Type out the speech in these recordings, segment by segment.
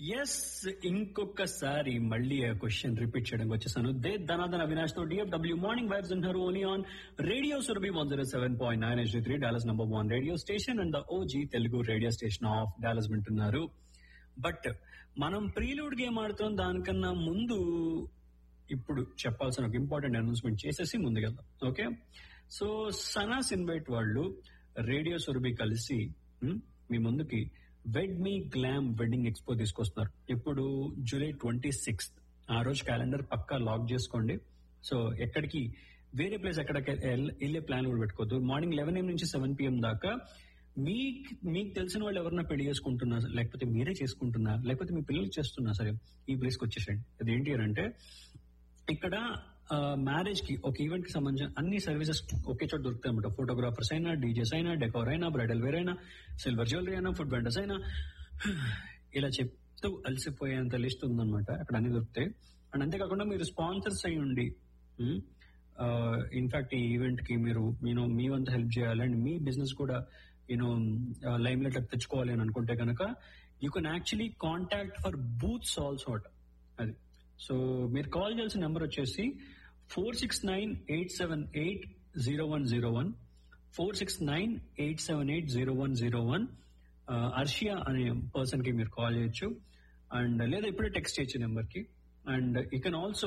yes ఇంకొకసారి మళ్ళీ ఆ క్వశ్చన్ రిపీట్ చేయడానికి వచ్చేసాను దే ధనాధన అవినాష్ తో డిఎఫ్డబ్ల్యూ మార్నింగ్ వైబ్స్ అంటారు only on radio Surabhi one zero seven point nine S three Dallas number one radio station and the OG Telugu radio station of Dallas వింటున్నారు but మనం ప్రీలూడ్ గేమ్ ఆడుతున్న దానికన్నా ముందు ఇప్పుడు చెప్పాల్సిన ఒక ఇంపార్టెంట్ అనౌన్స్మెంట్ చేసేసి ముందుకెళ్దాం ఓకే సో సనాస్ ఇన్వైట్ వాళ్ళు రేడియో సురభి కలిసి ఉమ్, మీ ముందుకి వెడ్ మీ గ్లామ్ వెడ్డింగ్ ఎక్స్పో తీసుకొస్తున్నారు ఇప్పుడు జూలై ట్వంటీ సిక్స్త్ ఆ రోజు క్యాలెండర్ పక్కా లాక్ చేసుకోండి సో ఎక్కడికి వేరే ప్లేస్ ఎక్కడికి ఎల్- వెళ్ళే ప్లాన్ కూడా పెట్టుకోవద్దు మార్నింగ్ లెవెన్ ఏం నుంచి సెవెన్ పిఎం దాకా మీకు మీకు తెలిసిన వాళ్ళు ఎవరన్నా పెళ్లి చేసుకుంటున్నా లేకపోతే మీరే చేసుకుంటున్నా లేకపోతే మీ పిల్లలు చేస్తున్నా సరే ఈ ప్లేస్కి వచ్చేసండి అదేంటి అని అంటే ఇక్కడ మ్యారేజ్ కి ఒక ఈవెంట్ కి సంబంధించిన అన్ని సర్వీసెస్ ఒకే చోట దొరుకుతాయి అనమాట ఫోటోగ్రాఫర్స్ అయినా డీజేస్ అయినా డెకోర్ అయినా బ్రైడల్ వేర్ అయినా సిల్వర్ జ్యువెలరీ అయినా ఫుడ్ వెండర్స్ అయినా ఇలా చెప్తూ అలసిపోయేంత లిస్ట్ ఉందన్నమాట అక్కడ అన్ని దొరుకుతాయి అండ్ అంతేకాకుండా మీరు స్పాన్సర్స్ అయి ఉండి ఇన్ఫాక్ట్ ఈ ఈవెంట్ కి మీరు యూనో మీ వంత హెల్ప్ చేయాలి అండ్ మీ బిజినెస్ కూడా యూనో లైమ్ లైట్ తెచ్చుకోవాలి అని అనుకుంటే కనుక you can actually contact for booths also అట అది సో మీరు కాల్ చేయాల్సిన నెంబర్ వచ్చేసి four six nine eight seven eight zero one zero one four six nine eight seven eight zero one zero one Arshiya అనే పర్సన్ కి మీరు call చేయొచ్చు and లేదా ఇప్పుడే టెక్స్ట్ చేయొచ్చు నెంబర్ కి and you can also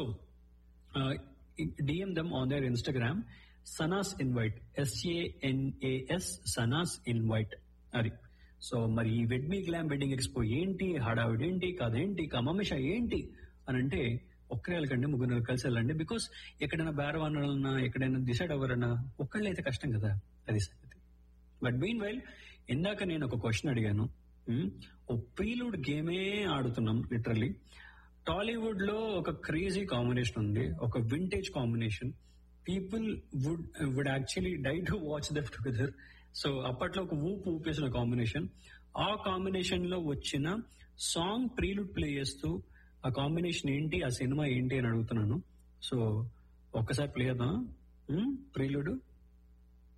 DM them on their Instagram Sanas invite S A N A S Sanas invite అది so మరి ఈ వెడ్ మీ గ్లామ్ వెడ్డింగ్ ఎక్స్పో ఏంటి హడావిడి ఏంటి కదేంటి కమమిష ఏంటి అని అంటే ఒక్కరే వెళ్ళకండి ముగ్గురు కలిసి వెళ్ళండి బికాస్ ఎక్కడైనా బేరవానన్నా ఎక్కడైనా డిసైడ్ అవ్వరన్నా ఒక్కళ్ళే అయితే కష్టం కదా అది సంగతి బట్ మీన్ వైల్ ఇందాక నేను ఒక క్వశ్చన్ అడిగాను ఉమ్, ఓ ప్రీలూడ్ గేమే ఆడుతున్నాం లిటరలీ టాలీవుడ్ లో ఒక క్రేజీ కాంబినేషన్ ఉంది ఒక vintage combination people would would actually die to watch that together so అప్పట్లో ఒక ఊపు ఊపేసిన కాంబినేషన్ ఆ కాంబినేషన్ లో వచ్చిన సాంగ్ ప్రీలూడ్ ప్లే చేస్తూ ఆ కాంబినేషన్ ఏంటి ఆ సినిమా ఏంటి అని అడుగుతున్నాను సో ఒక్కసారి ప్లే చేద్దాం ప్రీలుడు